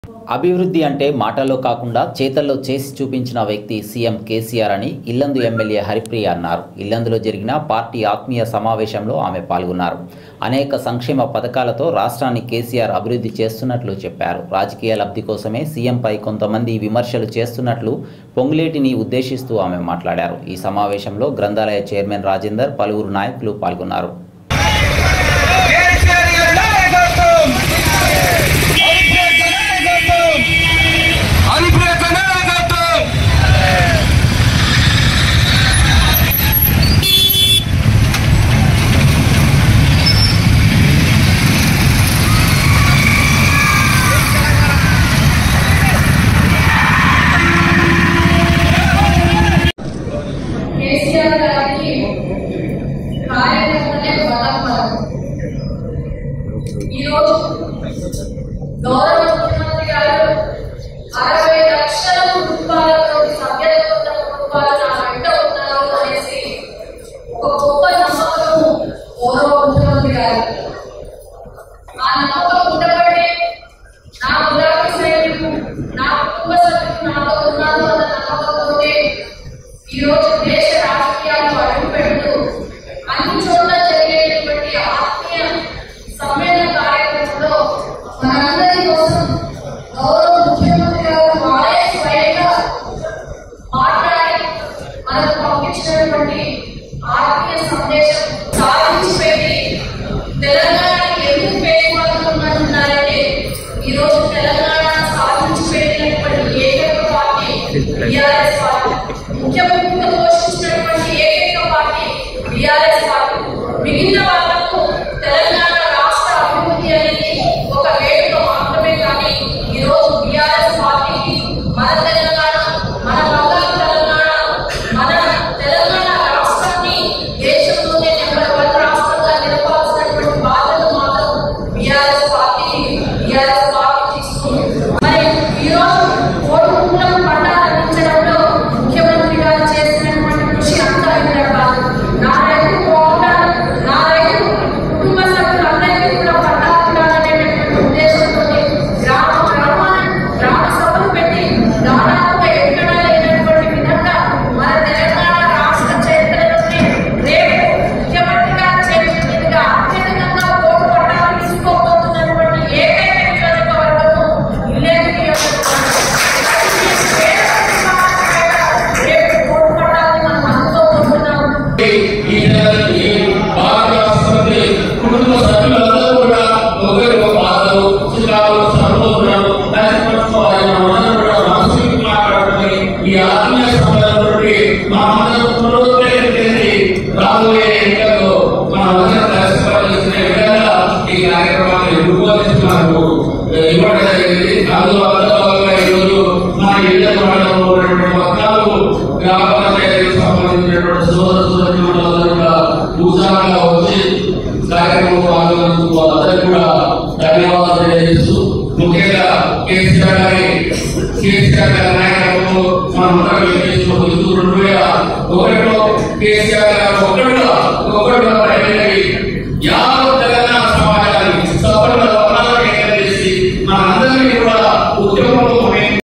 అభివృద్ధి అంటే మాటల్లో కాకుండా చేతల్లో చేసి చూపించిన వ్యక్తి సీఎం కేసీఆర్ అని ఇల్లందు ఎమ్మెల్యే హరిప్రియ అన్నారు ఇల్లందులో జరిగిన పార్టీ ఆత్మీయ సమావేశంలో ఆమె పాల్గొన్నారు అనేక సంక్షేమ పథకాలతో రాష్ట్రాన్ని కేసీఆర్ అభివృద్ధి చేస్తున్నట్లు చెప్పారు రాజకీయ లబ్ధి కోసమే సీఎంపై కొంతమంది విమర్శలు చేస్తున్నట్లు పొంగులేటిని ఉద్దేశిస్తూ ఆమె మాట్లాడారు ఈ సమావేశంలో గ్రంథాలయ చైర్మన్ రాజేందర్ పలువురు నాయకులు పాల్గొన్నారు కేసీఆర్ గారి నాయకత్వం హరిప్రియ నాయకత్వం కేసీఆర్ గారికి కార్యకర్తలే బలం బలం ఈరోజు గౌరవ ముఖ్యమంత్రి గారు అరవై లక్షల కుటుంబాలతో సభ్యత్వ కుటుంబాలు నా వెంట ఉన్నారు అనేసి ఒక గొప్ప నమ్మకము గౌరవ ముఖ్యమంత్రి గారు ఆ నమ్మకం ఉండబట్టే నా గులాబీ సైనికులు నా కుటుంబ సభ్యులు నాతో ఉన్నారు అన్న నమ్మకంతోనే ఈ రోజు దేశ రాజకీయాలు అడుగు పెడుతూ అన్ని చోట్ల జరిగేటువంటి ఆత్మీయ సమ్మేళన కార్యక్రమంలో మనందరి కోసం గౌరవ ముఖ్యమంత్రి గారు వారే స్వయంగా మాట్లాడి మనకు పంపించినటువంటి ఆత్మీయ సందేశం సాధించి పెట్టి తెలంగాణకి ఎందుకు పేరుకుంటున్నారంటే ఈ రోజు తెలంగాణ సాధించి పెట్టినటువంటి ఏకైక పార్టీ టిఆర్ఎస్ పార్టీ ముఖ్య భూమిక పోషించినటువంటి ఏకైక పార్టీ టిఆర్ఎస్ పార్టీ మిగిలిన వాళ్ళకు తెలంగాణ రాష్ట్ర అభివృద్ధి అనేది ఒక వేడుక మాత్రమే కానీ ఈ రోజు టిఆర్ఎస్ పార్టీకి మన తెలంగాణ మన బంగారు తెలంగాణ మన తెలంగాణ రాష్ట్రాన్ని దేశంలోనే నెంబర్ వన్ రాష్ట్రంగా నిలపాల్సినటువంటి బాధ్యత మాత్రం టిఆర్ఎస్ పార్టీ టిఆర్ఎస్ పార్టీ తీసుకుంది మరి ఈ రోజు కోరుకుంటున్న పట్టాలు అందించడంలో ముఖ్యమంత్రి గారు చేసినటువంటి కృషి అంతా ఇక్కడ కాదు నా రైతు బాగుండాలి నా రైతు కుటుంబ సభ్యులందరికీ కూడా పట్టాలు ఉండాలనేటటువంటి ఉద్దేశంతో గ్రామ గ్రామాన్ని గ్రామ సభలు పెట్టి దాదాపుగా ఎక్కడా లేనటువంటి విధంగా మన తెలంగాణ రాష్ట్ర చరిత్రలోనే రేపు ముఖ్యమంత్రి గారు చేసిన మీదుగా అత్యధికంగా ఓటు పట్టాలు తీసుకోబోతున్నటువంటి ఏకైక నియోజకవర్గము ఇల్లేరు నియోజకవర్గం రేపు ఓటు పట్టాలని మనం అందుకోబోతున్నాం ఈ నెలకి భారత రాష్ట్రపతి కుటుంబ సభ్యులందరూ కూడా ఒకరి ఒక బాధలు చిత్రాలు సరిపోతున్నారు మనందరం కూడా మనసుకి మాట్లాడుకుని ఈ ఆత్మీయ సభలతోటి మనందరం పునరుద్ధరించేది రాబోయే ఎన్నికల్లో మనమందరం కలిసిపనిచేసిన విధంగా ఈ కార్యక్రమాన్ని రూపొందించుకున్నారు ఇవ్వడం జరిగింది అందులో భాగంగా ఈరోజు మన ఇళ్ల మండలంలో ఉన్నటువంటి పద్నాలుగు గ్రామ పంచాయతీలకు సంబంధించినటువంటి సోదర సోదరులందరూ కూడా ఉత్సాహంగా వచ్చి కార్యక్రమంలో పాల్గొన్నందుకు వాళ్ళందరికీ కూడా ధన్యవాదాలు తెలియజేస్తూ ముఖ్యంగా కేసీఆర్ గారి కేసీఆర్ గారి నాయకత్వంలో మనం అందరం చేసుకోవచ్చు రెండు వేల ఒకటిలో కేసీఆర్ గారు ఒకటిగా ఒకటిగా పైన యాభై